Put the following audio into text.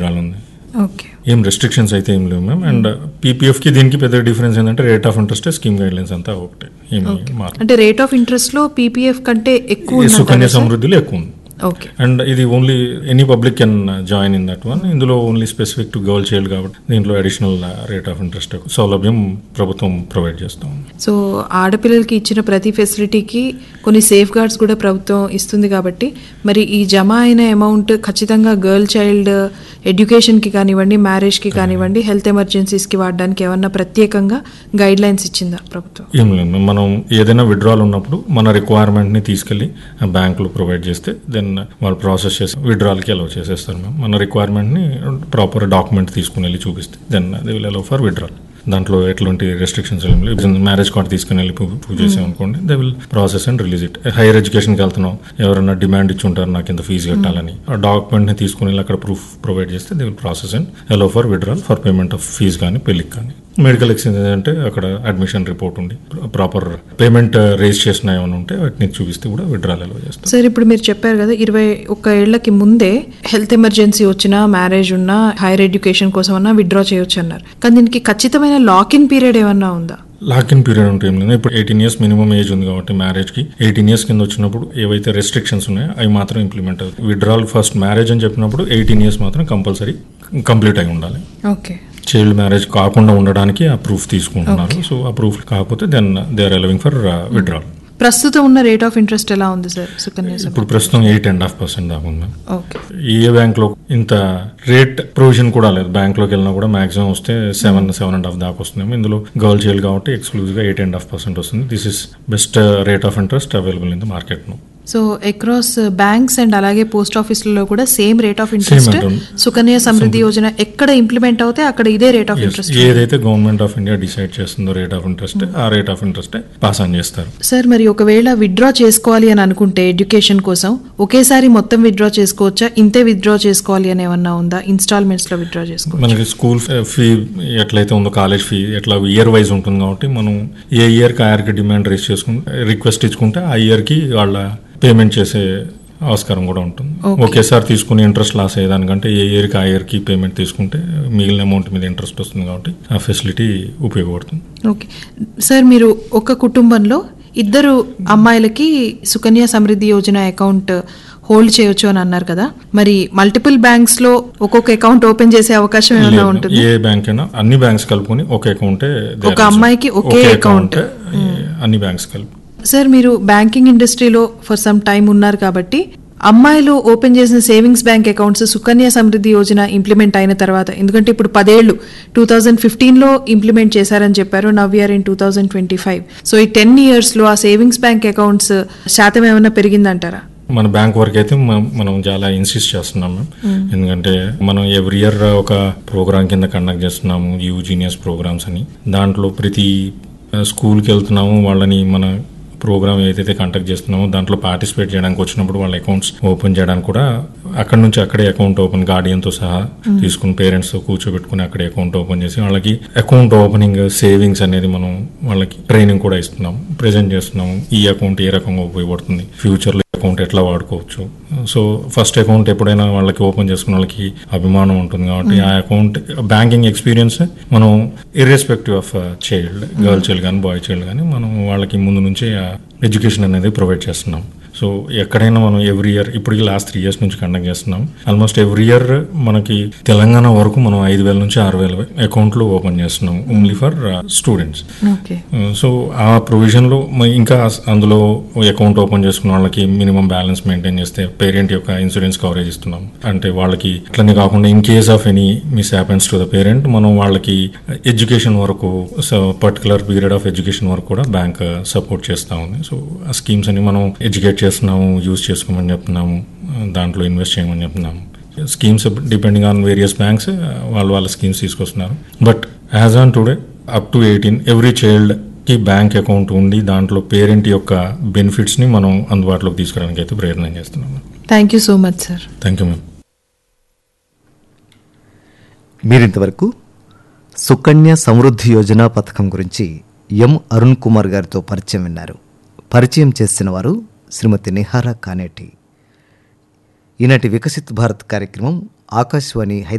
Withdrawal ఉంది okay ఏం restrictions అయితే ఏం లేవు మ్యామ్ అండ్ పీపీఎఫ్కి దీనికి పెద్ద డిఫరెన్స్ ఏంటంటే rate of interest scheme guidelines అంతా ఒకటే ఏమి మార్పు అంటే రేట్ ఆఫ్ ఇంట్రెస్ట్ లో పీపీఎఫ్ కంటే ఎక్కువ ఈ సుకన్య ఉందంటారా సార్? సమృద్ధిలో ఎక్కువ ఉంది ఓకే అండ్ ఇది only any public can join in that one ఇందులో only specific to girl child కాబట్టి దీంట్లో అడిషనల్ రేట్ ఆఫ్ ఇంట్రెస్ట్ సౌలభ్యం ప్రభుత్వం ప్రొవైడ్ చేస్తాం సో ఆడపిల్లలకి ఇచ్చిన ప్రతి ఫెసిలిటీకి కొన్ని సేఫ్ గార్డ్స్ కూడా ప్రభుత్వం ఇస్తుంది కాబట్టి మరి ఈ జమ అయిన అమౌంట్ ఖచ్చితంగా గర్ల్ చైల్డ్ ఎడ్యుకేషన్కి కానివ్వండి మ్యారేజ్కి కానివ్వండి హెల్త్ ఎమర్జెన్సీస్కి వాడడానికి ఏమన్నా ప్రత్యేకంగా గైడ్ లైన్స్ ఇచ్చిందా ప్రభుత్వం ఏం లేదు మనం ఏదైనా విడ్రాల్ ఉన్నప్పుడు మన రిక్వైర్మెంట్ని తీసుకెళ్ళి బ్యాంకులో ప్రొవైడ్ చేస్తే దెన్ వాళ్ళు ప్రాసెస్ చేసి విడ్రాల్కి అలౌ చేసేస్తారు మేము మన రిక్వైర్మెంట్ని ప్రాపర్ డాక్యుమెంట్ తీసుకుని వెళ్ళి చూపిస్తే then they will allow for withdrawal దాంట్లో ఎటువంటి రెస్ట్రిక్షన్స్ ఏం లేవు మ్యారేజ్ కార్డ్ తీసుకుని వెళ్ళి ప్రూవ్ ప్రూవ్ చేసాం అనుకోండి they will process and release it higher ఎడ్యుకేషన్కి వెళ్తున్నాం ఎవరైనా డిమాండ్ ఇచ్చి ఉంటారు నాకు ఇంత ఫీజు కట్టాలని ఆ డాక్యుమెంట్ని తీసుకుని వెళ్ళి అక్కడ ప్రూఫ్ ప్రొవైడ్ చేస్తే they will process and allow for withdrawal for payment of fees కానీ పెళ్లికి కానీ మెడికల్ ఎక్స్చేంజ్ అంటే అక్కడ అడ్మిషన్ రిపోర్ట్ ఉండి ప్రాపర్ పేమెంట్ రేజ్ చేసిన ఏమైనా ఉంటే వాటిని చూపిస్తే కూడా విడ్రాల్ అలౌ చేస్తాం సార్ ఇప్పుడు మీరు చెప్పారు కదా ఇరవై ఒక్క ఏళ్లకి ముందే హెల్త్ ఎమర్జెన్సీ వచ్చినా మ్యారేజ్ ఉన్నా హైయర్ ఎడ్యుకేషన్ కోసం అన్నా విత్డ్రా చేయొచ్చు అన్నారు కానీ దీనికి ఖచ్చితమైన లాక్ ఇన్ పీరియడ్ ఏమన్నా ఉందా లాక్ ఇన్ పీరియడ్ ఉంటే ఏం లేదు ఇప్పుడు ఎయిటీన్ ఇయర్స్ మినిమం ఏజ్ ఉంది కాబట్టి మ్యారేజ్కి ఎయిటీన్ ఇయర్స్ కింద వచ్చినప్పుడు ఏవైతే రెస్ట్రిక్షన్స్ ఉన్నాయో అవి మాత్రం ఇంప్లిమెంట్ అవుతాయి విడ్రాల్ ఫస్ట్ మ్యారేజ్ అని చెప్పినప్పుడు ఎయిటీన్ ఇయర్స్ మాత్రం కంపల్సరీ కంప్లీట్ అయి ఉండాలి ఓకే చైల్డ్ మ్యారేజ్ కాకుండా ఉండడానికి ఆ ప్రూఫ్ తీసుకుంటున్నారు సో ఆ ప్రూఫ్ కాకపోతే then they are allowing for withdrawal ప్రస్తుతం ఉన్న రేట్ ఆఫ్ ఇంట్రెస్ట్ ఎలా ఉంది సార్ సుకన్య సమృద్ధి? ఇప్పుడు ప్రస్తుతం ఎయిట్ అండ్ హాఫ్ పర్సెంట్ దాకా ఉంది ఓకే ఏ బ్యాంక్ లో ఇంత రేట్ ప్రొవిజన్ కూడా లేదు బ్యాంక్ లోకి వెళ్ళినా కూడా మాక్సిమం వస్తే సెవెన్ సెవెన్ అండ్ హాఫ్ దాకా వస్తుంది ఇందులో గర్ల్ చైల్డ్ కాబట్టి ఎక్స్క్లూజివ్ గా ఎయిట్ అండ్ హాఫ్ పర్సెంట్ వస్తుంది this is best rate of interest available in the market no so across banks and అలాగే పోస్ట్ ఆఫీసులలో కూడా సేమ్ రేట్ ఆఫ్ ఇంట్రెస్ట్ ఉంటుంది. సుకన్య సమృద్ధి యోజన ఎక్కడ ఇంప్లిమెంట్ అవుతే అక్కడ ఇదే రేట్ ఆఫ్ ఇంట్రెస్ట్ ఏదైతే గవర్నమెంట్ ఆఫ్ ఇండియా డిసైడ్ చేస్తుందో రేట్ ఆఫ్ ఇంట్రెస్ట్ ఆ rate of interest pass on చేస్తారు సార్ మరి ఒకవేళ విత్డ్రా చేసుకోవాలి అని అనుకుంటే ఎడ్యుకేషన్ కోసం ఒకేసారి మొత్తం విత్డ్రా చేసుకోవచ్చా ఇంతే విత్డ్రా చేసుకోవాలి అని ఏమన్నా ఉందా ఇన్స్టాల్మెంట్స్ లో విత్డ్రా చేసుకోవచ్చు మనకి స్కూల్ ఫీ ఎట్లయితే ఉందో కాలేజ్ ఫీ ఎట్లా ఇయర్ వైజ్ ఉంటుంది కాబట్టి మనం ఏ ఇయర్కి ఆ ఇయర్కి డిమాండ్ రేస్ చేసుకుంటే రిక్వెస్ట్ ఇచ్చుకుంటే ఆ ఇయర్కి వాళ్ళ పేమెంట్ చేసే ఆస్కారం కూడా ఉంటుంది Okay. ఒకేసారి తీసుకుని ఇంట్రెస్ట్ లాస్ అయ్యేదానికంటే ఏ ఇయర్కి ఆ ఇయర్కి పేమెంట్ తీసుకుంటే మిగిలిన అమౌంట్ మీద ఇంట్రెస్ట్ వస్తుంది కాబట్టి ఆ ఫెసిలిటీ ఉపయోగపడుతుంది ఓకే సార్ మీరు ఒక కుటుంబంలో ఇద్దరు అమ్మాయిలకి సుకన్య సమృద్ధి యోజన అకౌంట్ హోల్డ్ చేయొచ్చు అని అన్నారు కదా మరి మల్టిపుల్ బ్యాంక్స్ లో ఒక్కొక్క అకౌంట్ ఓపెన్ చేసే అవకాశం ఏమైనా లేదు. ఉంటుంది ఏ బ్యాంక్ అయినా అన్ని బ్యాంక్స్ కలుపుకొని ఒక అకౌంటే ఒక అమ్మాయికి ఒకే account. అన్ని బ్యాంక్స్ కలుపు సార్ మీరు banking industry for some time ఉన్నారు కాబట్టి అమ్మాయిలు ఓపెన్ చేసిన savings bank accounts Sukanya Samriddhi Yojana implement అయిన తర్వాత ఎందుకంటే ఇప్పుడు పదేళ్లు టూ థౌజండ్ ఫిఫ్టీన్లో ఇంప్లిమెంట్ చేశారని చెప్పారు now year in two thousand twenty five so ఈ టెన్ ఇయర్స్లో ఆ సేవింగ్స్ బ్యాంక్ అకౌంట్స్ శాతం ఏమైనా పెరిగిందంటారా మన బ్యాంక్ వరకు అయితే మ- మనం చాలా ఇన్సిస్ట్ చేస్తున్నాం మ్యామ్ ఎందుకంటే మనం ఎవ్రీ ఇయర్ ఒక ప్రోగ్రామ్ కింద కండక్ట్ చేస్తున్నాము యూ జీనియస్ ప్రోగ్రామ్స్ అని దాంట్లో ప్రతి స్కూల్కి వెళ్తున్నాము వాళ్ళని మన ప్రోగ్రామ్ ఏదైతే కండక్ట్ చేస్తున్నామో దాంట్లో పార్టిసిపేట్ చేయడానికి వచ్చినప్పుడు వాళ్ళ అకౌంట్స్ ఓపెన్ చేయడానికి కూడా అక్కడ నుంచి అక్కడే అకౌంట్ ఓపెన్ గార్డియన్తో సహా తీసుకుని పేరెంట్స్ కూర్చోబెట్టుకుని అక్కడే అకౌంట్ ఓపెన్ చేసి వాళ్ళకి అకౌంట్ ఓపెనింగ్ సేవింగ్స్ అనేది మనం వాళ్ళకి ట్రైనింగ్ కూడా ఇస్తున్నాం ప్రెజెంట్ చేస్తున్నాము ఈ అకౌంట్ ఏ రకంగా ఉపయోగపడుతుంది ఫ్యూచర్లో అకౌంట్ ఎట్లా వాడుకోవచ్చు సో ఫస్ట్ అకౌంట్ ఎప్పుడైనా వాళ్ళకి ఓపెన్ చేసుకున్న వాళ్ళకి అభిమానం ఉంటుంది కాబట్టి ఆ అకౌంట్ బ్యాంకింగ్ ఎక్స్పీరియన్స్ మనం irrespective of child girl child కానీ బాయ్ చైల్డ్ కానీ మనం వాళ్ళకి ముందు నుంచే ఎడ్యుకేషన్ అనేది ప్రొవైడ్ చేస్తున్నాం సో ఎక్కడైనా మనం ఎవ్రీ ఇయర్ ఇప్పటికి లాస్ట్ త్రీ ఇయర్స్ నుంచి కండక్ట్ చేస్తున్నాం ఆల్మోస్ట్ ఎవ్రీ ఇయర్ మనకి తెలంగాణ వరకు మనం ఐదు వేల నుంచి ఆరు వేల అకౌంట్లు ఓపెన్ చేస్తున్నాం only for students okay so ఆ ప్రొవిజన్లో మ- ఇంకా అస్- అందులో అకౌంట్ ఓపెన్ చేసుకున్న వాళ్ళకి మినిమం బ్యాలెన్స్ మెయింటైన్ చేస్తే పేరెంట్ యొక్క ఇన్సూరెన్స్ కవరేజ్ ఇస్తున్నాం అంటే వాళ్ళకి అట్లనే కాకుండా in case of any miss happens to the parent మనం వాళ్ళకి ఎడ్యుకేషన్ వరకు పర్టికులర్ పీరియడ్ ఆఫ్ ఎడ్యుకేషన్ వరకు కూడా బ్యాంక్ సపోర్ట్ చేస్తూ ఉంది సో ఆ స్కీమ్స్ అని మనం ఎడ్యుకేట్ చేస్తున్నాము యూజ్ చేసుకోమని చెప్తున్నాము దాంట్లో ఇన్వెస్ట్ చేయమని చెప్తున్నాము schemes depending on various banks వాళ్ళు వాళ్ళ స్కీమ్స్ తీసుకొస్తున్నారు but as on today up to eighteen every child కి బ్యాంక్ అకౌంట్ ఉండి దాంట్లో పేరెంట్ యొక్క బెనిఫిట్స్ ని మనం అందుబాటులోకి తీసుకురావడానికి అయితే ప్రయత్నం చేస్తున్నాం thank you so much sir thank you ma'am మీరింతవరకు సుకన్య సమృద్ధి యోజన పథకం గురించి ఎం అరుణ్ కుమార్ గారితో పరిచయం విన్నారు పరిచయం చేసిన వారు శ్రీమతి నిహారా కానేటి ఈనాటి వికసిత్ భారత్ కార్యక్రమం ఆకాశవాణి హైదరాబాద్